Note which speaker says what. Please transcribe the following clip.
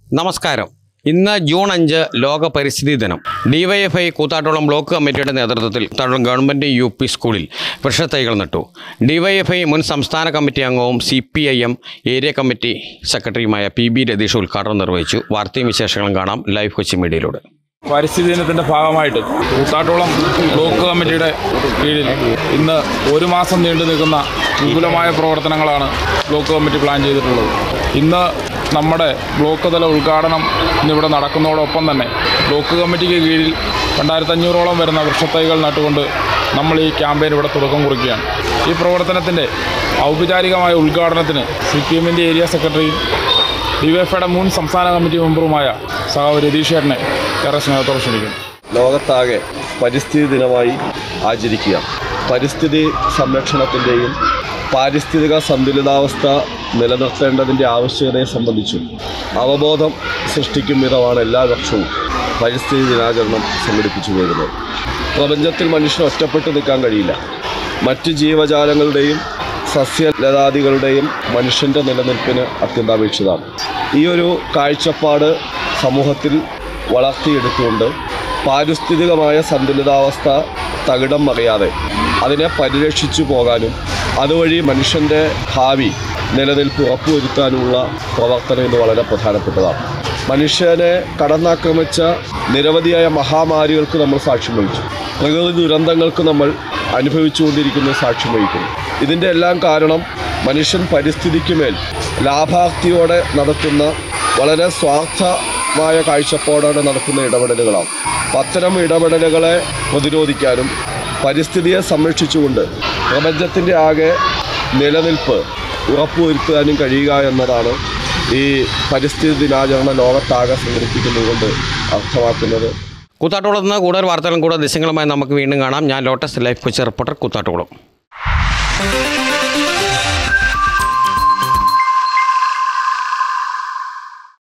Speaker 1: നമസ്കാരം ഇന്ന് ജൂൺ അഞ്ച് ലോക പരിസ്ഥിതി ദിനം ഡിവൈഎഫ്ഐ കൂത്താട്ടോളം ബ്ലോക്ക് കമ്മിറ്റിയുടെ നേതൃത്വത്തിൽ കൂത്താട്ടോളം ഗവൺമെൻറ് യു പി സ്കൂളിൽ വൃക്ഷത്തൈകൾ നട്ടു ഡിവൈഎഫ്ഐ മുൻ സംസ്ഥാന കമ്മിറ്റി അംഗവും C P I M area committee സെക്രട്ടറിയുമായ പി ബി രതീഷ് ഉദ്ഘാടനം നിർവഹിച്ചു വാർത്തയും വിശേഷങ്ങളും കാണാം ലൈവ് കൊച്ചി മീഡിയയിലൂടെ
Speaker 2: പരിസ്ഥിതി ദിനത്തിൻ്റെ ഭാഗമായിട്ട് കൂത്താട്ടോളം ബ്ലോക്ക് കമ്മിറ്റിയുടെ കീഴിൽ ഇന്ന് ഒരു മാസം നീണ്ടു നിൽക്കുന്ന വിപുലമായ പ്രവർത്തനങ്ങളാണ് ബ്ലോക്ക് കമ്മിറ്റി പ്ലാൻ ചെയ്തിട്ടുള്ളത് ഇന്ന് നമ്മുടെ ബ്ലോക്ക് തല ഉദ്ഘാടനം ഇന്നിവിടെ നടക്കുന്നതോടൊപ്പം തന്നെ ബ്ലോക്ക് കമ്മിറ്റിക്ക് കീഴിൽ രണ്ടായിരത്തി അഞ്ഞൂറോളം വരുന്ന വൃക്ഷത്തൈകൾ നട്ടുകൊണ്ട് നമ്മൾ ഈ ക്യാമ്പയിൻ ഇവിടെ തുടക്കം കുറിക്കുകയാണ് ഈ പ്രവർത്തനത്തിൻ്റെ ഔപചാരികമായ ഉദ്ഘാടനത്തിന് സി പി എമ്മിൻ്റെ ഏരിയ സെക്രട്ടറിയും ഡിവൈഎഫ്ഐയുടെ മുൻ സംസ്ഥാന കമ്മിറ്റി മെമ്പറുമായ സഹാവ് രതീഷ് ചേട്ടനെ ഏറെ സ്നേഹത്തോടെ ക്ഷണിക്കുന്നു
Speaker 3: ലോകത്താകെ പരിസ്ഥിതി ദിനമായി ആചരിക്കുക പരിസ്ഥിതി സംരക്ഷണത്തിൻ്റെയും പാരിസ്ഥിതിക സന്തുലിതാവസ്ഥ നിലനിർത്തേണ്ടതിൻ്റെ ആവശ്യകതയെ സംബന്ധിച്ചും അവബോധം സൃഷ്ടിക്കും വിധമാണ് എല്ലാ വർഷവും പരിസ്ഥിതി ദിനാചരണം സംഘടിപ്പിച്ചു വരുന്നത് പ്രപഞ്ചത്തിൽ മനുഷ്യൻ ഒറ്റപ്പെട്ടു നിൽക്കാൻ കഴിയില്ല മറ്റ് ജീവജാലങ്ങളുടെയും സസ്യലതാദികളുടെയും മനുഷ്യൻ്റെ നിലനിൽപ്പിന് അത്യന്താപേക്ഷിതമാണ് ഈ ഒരു കാഴ്ചപ്പാട് സമൂഹത്തിൽ വളർത്തിയെടുത്തുകൊണ്ട് പാരിസ്ഥിതികമായ സന്തുലിതാവസ്ഥ തകിടം മറിയാതെ അതിനെ പരിരക്ഷിച്ചു പോകാനും അതുവഴി മനുഷ്യൻ്റെ ഭാവി നിലനിൽപ്പ് ഉറപ്പുവരുത്താനുമുള്ള പ്രവർത്തനം ഇത് വളരെ പ്രധാനപ്പെട്ടതാണ് മനുഷ്യനെ കടന്നാക്രമിച്ച നിരവധിയായ മഹാമാരികൾക്ക് നമ്മൾ സാക്ഷ്യം വഹിച്ചു പ്രകൃതി ദുരന്തങ്ങൾക്ക് നമ്മൾ അനുഭവിച്ചുകൊണ്ടിരിക്കുന്ന സാക്ഷ്യം വഹിക്കുന്നു ഇതിൻ്റെ എല്ലാം കാരണം മനുഷ്യൻ പരിസ്ഥിതിക്ക് മേൽ ലാഭാർത്ഥിയോടെ നടത്തുന്ന വളരെ സ്വാർത്ഥമായ കാഴ്ചപ്പാടോടെ നടക്കുന്ന ഇടപെടലുകളാണ് അപ്പം അത്തരം ഇടപെടലുകളെ പ്രതിരോധിക്കാനും പരിസ്ഥിതിയെ സംരക്ഷിച്ചുകൊണ്ട് പ്രപഞ്ചത്തിൻ്റെ ആകെ നിലനിൽപ്പ് ഉറപ്പുവരുത്താനും കഴിയുക എന്നതാണ് ഈ പരിസ്ഥിതി ദിനാചരണ ലോകത്താകെ സംഘടിപ്പിക്കുന്നതുകൊണ്ട് അർത്ഥമാക്കുന്നത്
Speaker 1: കൂത്താട്ടോളത്ത് നിന്ന് കൂടുതൽ വാർത്തകളും കൂടുതൽ ദൃശ്യങ്ങളുമായി നമുക്ക് വീണ്ടും കാണാം ഞാൻ ലോട്ടസ് ലൈഫ് കൊച്ചി റിപ്പോർട്ടർ കൂത്താട്ടോളം